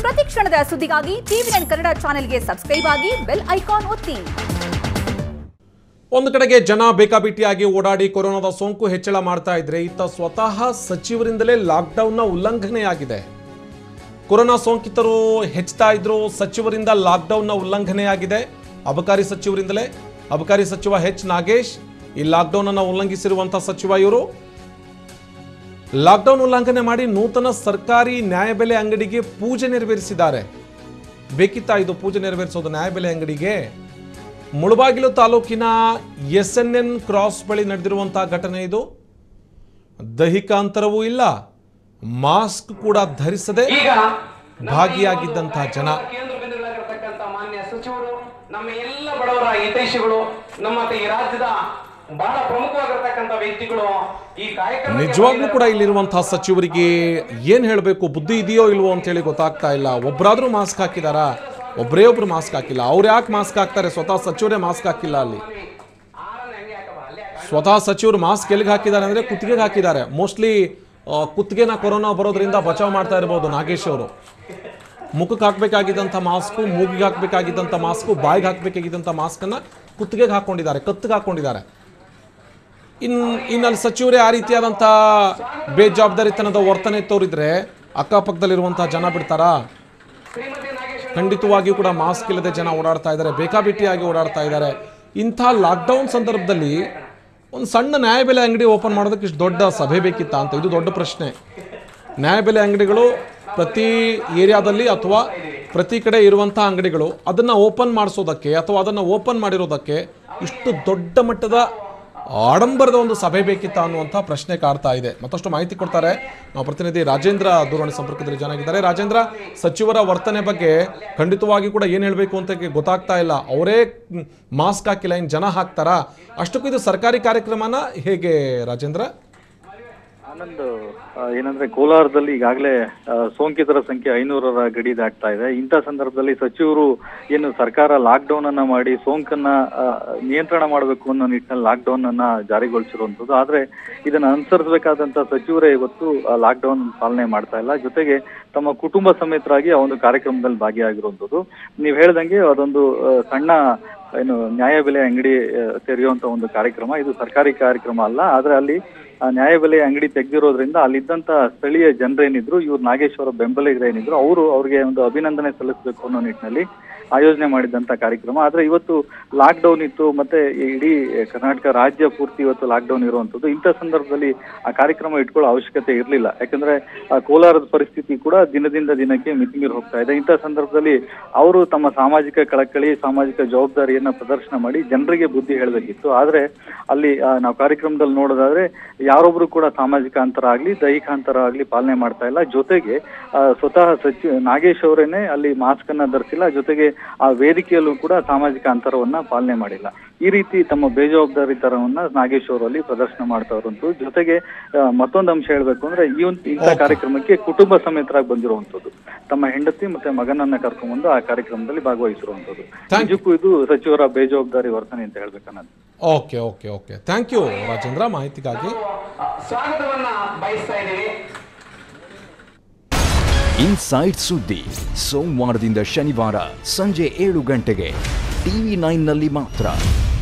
ಪ್ರತಿ ಕ್ಷಣದ ಸುದ್ದಿಗಾಗಿ ಟಿವಿ ನೈನ್ ಕನ್ನಡ ಚಾನೆಲ್ಗೆ ಸಬ್ಸ್ಕ್ರೈಬ್ ಆಗಿ ಬೆಲ್ ಐಕಾನ್ ಒತ್ತಿ ಒಂದು ಕಡೆಗೆ ಜನ ಬೇಕಾಬಿಟ್ಟಿಯಾಗಿ ಓಡಾಡಿ ಕೊರೋನಾದ ಸೋಂಕು ಹೆಚ್ಚಳ ಮಾಡ್ತಾ ಇದ್ರೆ ಇತ್ತ ಸ್ವತಃ ಸಚಿವರಿಂದಲೇ ಲಾಕ್ಡೌನ್ನ ಉಲ್ಲಂಘನೆಯಾಗಿದೆ ಕೊರೋನಾ ಸೋಂಕಿತರು ಹೆಚ್ಚುತ್ತಾ ಇದ್ರು ಸಚಿವರಿಂದ ಲಾಕ್ಡೌನ್ನ ಉಲ್ಲಂಘನೆಯಾಗಿದೆ ಅಬಕಾರಿ ಸಚಿವರಿಂದಲೇ ಅಬಕಾರಿ ಸಚಿವ ಎಚ್ ನಾಗೇಶ್ ಈ ಲಾಕ್ಡೌನ್ ಅನ್ನು ಉಲ್ಲಂಘಿಸಿರುವಂತಹ ಸಚಿವ ಇವರು ಲಾಕ್ಡೌನ್ ಉಲ್ಲಂಘನೆ ಮಾಡಿ ನೂತನ ಸರ್ಕಾರಿ ನ್ಯಾಯಬೆಲೆ ಅಂಗಡಿಗೆ ಪೂಜೆ ನೆರವೇರಿಸಿದ್ದಾರೆ ಬೇಕಿತ್ತಾ ಇದು ಪೂಜೆ ನೆರವೇರಿಸೋದು ನ್ಯಾಯಬೆಲೆ ಅಂಗಡಿಗೆ ಮುಳಬಾಗಿಲು ತಾಲೂಕಿನ ಎಸ್ ಎನ್ ಎನ್ ಕ್ರಾಸ್ ಬಳಿ ನಡೆದಿರುವಂತಹ ಘಟನೆ ಇದು ದೈಹಿಕ ಅಂತರವೂ ಇಲ್ಲ ಮಾಸ್ಕ್ ಕೂಡ ಧರಿಸದೆ ಈಗ ಭಾಗಿಯಾಗಿದ್ದಂತಹ ಜನ ಕೇಂದ್ರ ಬಿಂದುಗಳಾಗಿರ್ತಕ್ಕಂಥ ಮಾನ್ಯ ಸಚಿವರು ನಮ್ಮ ಎಲ್ಲ ಬಡವರ ಹಿತೈಷಿಗಳು ನಮ್ಮ ಈ ರಾಜ್ಯದ ಬಹಳ ಪ್ರಮುಖವಾಗಿರ್ತಕ್ಕಂಥ ವ್ಯಕ್ತಿಗಳು ಈ ಕಾರ್ಯಕ್ರಮ ನಿಜವಾಗ್ಲೂ ಕೂಡ ಇಲ್ಲಿರುವಂತಹ ಸಚಿವರಿಗೆ ಏನ್ ಹೇಳಬೇಕು ಬುದ್ಧಿ ಇದೆಯೋ ಇಲ್ವೋ ಅಂತ ಹೇಳಿ ಗೊತ್ತಾಗ್ತಾ ಇಲ್ಲ ಒಬ್ರಾದ್ರೂ ಮಾಸ್ಕ್ ಹಾಕಿದಾರಾ ಒಬ್ಬರೇ ಒಬ್ರು ಮಾಸ್ಕ್ ಹಾಕಿಲ್ಲ ಅವ್ರು ಯಾಕೆ ಮಾಸ್ಕ್ ಹಾಕ್ತಾರೆ ಸ್ವತಃ ಸಚಿವರೇ ಮಾಸ್ಕ್ ಹಾಕಿಲ್ಲ ಅಲ್ಲಿ ಸ್ವತಃ ಸಚಿವರು ಮಾಸ್ಕ್ ಎಲ್ಲಿಗೆ ಹಾಕಿದ್ದಾರೆ ಅಂದ್ರೆ ಕುತ್ತಿಗೆಗೆ ಹಾಕಿದ್ದಾರೆ ಮೋಸ್ಟ್ಲಿ ಕುತ್ತಿಗೆನ ಕೊರೋನಾ ಬರೋದ್ರಿಂದ ಬಚಾವ್ ಮಾಡ್ತಾ ಇರ್ಬೋದು ನಾಗೇಶ್ ಅವರು ಮುಖಕ್ಕೆ ಹಾಕ್ಬೇಕಾಗಿದ್ದಂಥ ಮಾಸ್ಕು ಮೂಗಿಗೆ ಹಾಕ್ಬೇಕಾಗಿದ್ದಂಥ ಮಾಸ್ಕು ಬಾಯಿಗೆ ಹಾಕ್ಬೇಕಾಗಿದ್ದಂಥ ಮಾಸ್ಕನ್ನ ಕುತ್ತಿಗೆಗೆ ಹಾಕೊಂಡಿದ್ದಾರೆ ಕತ್ತಿಗೆ ಹಾಕೊಂಡಿದ್ದಾರೆ ಇನ್ ಇನ್ನಲ್ಲಿ ಸಚಿವರೇ ಆ ರೀತಿಯಾದಂಥ ಬೇಜವಾಬ್ದಾರಿತನದ ವರ್ತನೆ ತೋರಿದ್ರೆ ಅಕ್ಕಪಕ್ಕದಲ್ಲಿರುವಂಥ ಜನ ಬಿಡ್ತಾರಾ ಖಂಡಿತವಾಗಿಯೂ ಕೂಡ ಮಾಸ್ಕ್ ಇಲ್ಲದೆ ಜನ ಓಡಾಡ್ತಾ ಇದ್ದಾರೆ ಬೇಕಾಬಿಟ್ಟಿಯಾಗಿ ಓಡಾಡ್ತಾ ಇದ್ದಾರೆ ಇಂಥ ಲಾಕ್ಡೌನ್ ಸಂದರ್ಭದಲ್ಲಿ ಒಂದು ಸಣ್ಣ ನ್ಯಾಯಬೆಲೆ ಅಂಗಡಿ ಓಪನ್ ಮಾಡೋದಕ್ಕೆ ಇಷ್ಟು ದೊಡ್ಡ ಸಭೆ ಬೇಕಿತ್ತಾ ಅಂತ ಇದು ದೊಡ್ಡ ಪ್ರಶ್ನೆ ನ್ಯಾಯಬೆಲೆ ಅಂಗಡಿಗಳು ಪ್ರತಿ ಏರಿಯಾದಲ್ಲಿ ಅಥವಾ ಪ್ರತಿ ಕಡೆ ಇರುವಂಥ ಅಂಗಡಿಗಳು ಅದನ್ನು ಓಪನ್ ಮಾಡಿಸೋದಕ್ಕೆ ಅಥವಾ ಅದನ್ನು ಓಪನ್ ಮಾಡಿರೋದಕ್ಕೆ ಇಷ್ಟು ದೊಡ್ಡ ಮಟ್ಟದ ಆಡಂಬರದ ಒಂದು ಸಭೆ ಬೇಕಿತ್ತ ಅನ್ನುವಂಥ ಪ್ರಶ್ನೆ ಕಾಡ್ತಾ ಇದೆ ಮತ್ತಷ್ಟು ಮಾಹಿತಿ ಕೊಡ್ತಾರೆ ನಾವು ಪ್ರತಿನಿಧಿ ರಾಜೇಂದ್ರ ದೂರವಾಣಿ ಸಂಪರ್ಕದಲ್ಲಿ ಜನಾಗಿದ್ದಾರೆ ರಾಜೇಂದ್ರ ಸಚಿವರ ವರ್ತನೆ ಬಗ್ಗೆ ಖಂಡಿತವಾಗಿ ಕೂಡ ಏನು ಹೇಳಬೇಕು ಅಂತ ಗೊತ್ತಾಗ್ತಾ ಇಲ್ಲ ಅವರೇ ಮಾಸ್ಕ್ ಹಾಕಿಲ್ಲ ಇನ್ನು ಜನ ಹಾಕ್ತಾರಾ ಅಷ್ಟಕ್ಕೂ ಇದು ಸರ್ಕಾರಿ ಕಾರ್ಯಕ್ರಮನ ಹೇಗೆ ರಾಜೇಂದ್ರ ಆನಂದ್ ಆ, ಏನಂದ್ರೆ ಕೋಲಾರದಲ್ಲಿ ಈಗಾಗಲೇ ಆ, ಸೋಂಕಿತರ ಸಂಖ್ಯೆ ಐನೂರರ ಗಡಿ ದಾಟ್ತಾ ಇದೆ ಇಂಥ ಸಂದರ್ಭದಲ್ಲಿ ಸಚಿವರು ಏನು ಸರ್ಕಾರ ಲಾಕ್ ಡೌನ್ ಅನ್ನ ಮಾಡಿ ಸೋಂಕನ್ನ ಆ, ನಿಯಂತ್ರಣ ಮಾಡಬೇಕು ಅನ್ನೋ ನಿಟ್ಟಿನಲ್ಲಿ ಲಾಕ್ ಡೌನ್ ಅನ್ನ ಜಾರಿಗೊಳಿಸಿರುವಂತದ್ದು ಆದ್ರೆ ಇದನ್ನ ಅನುಸರಿಸಬೇಕಾದಂತ ಸಚಿವರೇ ಇವತ್ತು ಲಾಕ್ ಡೌನ್ ಪಾಲನೆ ಮಾಡ್ತಾ ಇಲ್ಲ ಜೊತೆಗೆ ತಮ್ಮ ಕುಟುಂಬ ಸಮೇತರಾಗಿ ಆ ಒಂದು ಕಾರ್ಯಕ್ರಮದಲ್ಲಿ ಭಾಗಿಯಾಗಿರುವಂತದ್ದು ನೀವು ಹೇಳ್ದಂಗೆ ಅದೊಂದು ಆ, ಸಣ್ಣ ಏನು ನ್ಯಾಯಬೆಲೆ ಅಂಗಡಿ ಆ, ತೆರೆಯುವಂತ ಒಂದು ಕಾರ್ಯಕ್ರಮ ಇದು ಸರ್ಕಾರಿ ಕಾರ್ಯಕ್ರಮ ಅಲ್ಲ ಆದ್ರೆ ಅಲ್ಲಿ ಆ ನ್ಯಾಯಬೆಲೆ ಅಂಗಡಿ ತೆಗೆದಿರೋದ್ರಿಂದ ಅಲ್ಲಿದ್ದಂತ ಸ್ಥಳೀಯ ಜನರೇನಿದ್ರು ಇವ್ರು ನಾಗೇಶ್ವರ ಬೆಂಬಲಿಗರೇನಿದ್ರು ಅವರು ಅವ್ರಿಗೆ ಒಂದು ಅಭಿನಂದನೆ ಸಲ್ಲಿಸಬೇಕು ಅನ್ನೋ ನಿಟ್ಟಿನಲ್ಲಿ ಆಯೋಜನೆ ಮಾಡಿದಂತ ಕಾರ್ಯಕ್ರಮ ಆದ್ರೆ ಇವತ್ತು ಲಾಕ್ ಡೌನ್ ಇತ್ತು ಮತ್ತೆ ಇಡೀ ಕರ್ನಾಟಕ ರಾಜ್ಯ ಪೂರ್ತಿ ಇವತ್ತು ಲಾಕ್ ಡೌನ್ ಇರುವಂತದ್ದು ಇಂಥ ಸಂದರ್ಭದಲ್ಲಿ ಆ ಕಾರ್ಯಕ್ರಮ ಇಟ್ಕೊಳ್ಳೋ ಅವಶ್ಯಕತೆ ಇರಲಿಲ್ಲ ಯಾಕಂದ್ರೆ ಆ ಕೋಲಾರದ ಪರಿಸ್ಥಿತಿ ಕೂಡ ದಿನದಿಂದ ದಿನಕ್ಕೆ ಮಿತಿಮೀರಿ ಹೋಗ್ತಾ ಇದೆ ಇಂಥ ಸಂದರ್ಭದಲ್ಲಿ ಅವರು ತಮ್ಮ ಸಾಮಾಜಿಕ ಕಳಕಳಿ ಸಾಮಾಜಿಕ ಜವಾಬ್ದಾರಿಯನ್ನ ಪ್ರದರ್ಶನ ಮಾಡಿ ಜನರಿಗೆ ಬುದ್ಧಿ ಹೇಳಬೇಕಿತ್ತು ಆದ್ರೆ ಅಲ್ಲಿ ಆ, ನಾವು ಕಾರ್ಯಕ್ರಮದಲ್ಲಿ ನೋಡೋದಾದ್ರೆ ಯಾರೊಬ್ರು ಕೂಡ ಸಾಮಾಜಿಕ ಅಂತರ ಆಗ್ಲಿ ದೈಹಿಕ ಅಂತರ ಆಗ್ಲಿ ಪಾಲನೆ ಮಾಡ್ತಾ ಇಲ್ಲ ಜೊತೆಗೆ ಆ, ಸ್ವತಃ ಸಚಿವ ನಾಗೇಶ್ ಅವರೇನೆ ಅಲ್ಲಿ ಮಾಸ್ಕ್ ಅನ್ನ ಧರಿಸಿಲ್ಲ ಜೊತೆಗೆ ಆ ವೇದಿಕೆಯಲ್ಲೂ ಕೂಡ ಸಾಮಾಜಿಕ ಅಂತರವನ್ನ ಪಾಲನೆ ಮಾಡಿಲ್ಲ ಈ ರೀತಿ ತಮ್ಮ ಬೇಜವಾಬ್ದಾರಿತನವನ್ನ ನಾಗೇಶ್ ಅವರು ಅಲ್ಲಿ ಪ್ರದರ್ಶನ ಮಾಡ್ತಾ ಇರುವಂತದ್ದು ಜೊತೆಗೆ ಆ, ಮತ್ತೊಂದು ಅಂಶ ಹೇಳ್ಬೇಕು ಅಂದ್ರೆ ಈ ಒಂದು ಇಂಥ ಕಾರ್ಯಕ್ರಮಕ್ಕೆ ಕುಟುಂಬ ಸಮೇತರಾಗಿ ಬಂದಿರುವಂತದ್ದು ತಮ್ಮ ಹೆಂಡತಿ ಮತ್ತೆ ಮಗನನ್ನ ಕರ್ಕೊಂಡ್ಬಂದು ಆ ಕಾರ್ಯಕ್ರಮದಲ್ಲಿ ಭಾಗವಹಿಸಿರುವಂತದ್ದು Thank you. ನಿಜಕ್ಕೂ ಇದು ಸಚಿವರ ಬೇಜವಾಬ್ದಾರಿ ವರ್ತನೆ ಅಂತ ಹೇಳ್ಬೇಕನ್ನೋದು okay okay okay thank you Rajendra ಮಾಹಿತಿಗಾಗಿ ಸ್ವಾಗತವನ್ನ ಬಯಸ್ತಾ ಇದ್ದೀವಿ ಇನ್ಸೈಡ್ ಸುದ್ದಿ ಸೋಮವಾರದಿಂದ ಶನಿವಾರ ಸಂಜೆ ಏಳು ಗಂಟೆಗೆ ಟಿವಿ ನೈನ್ನಲ್ಲಿ ಮಾತ್ರ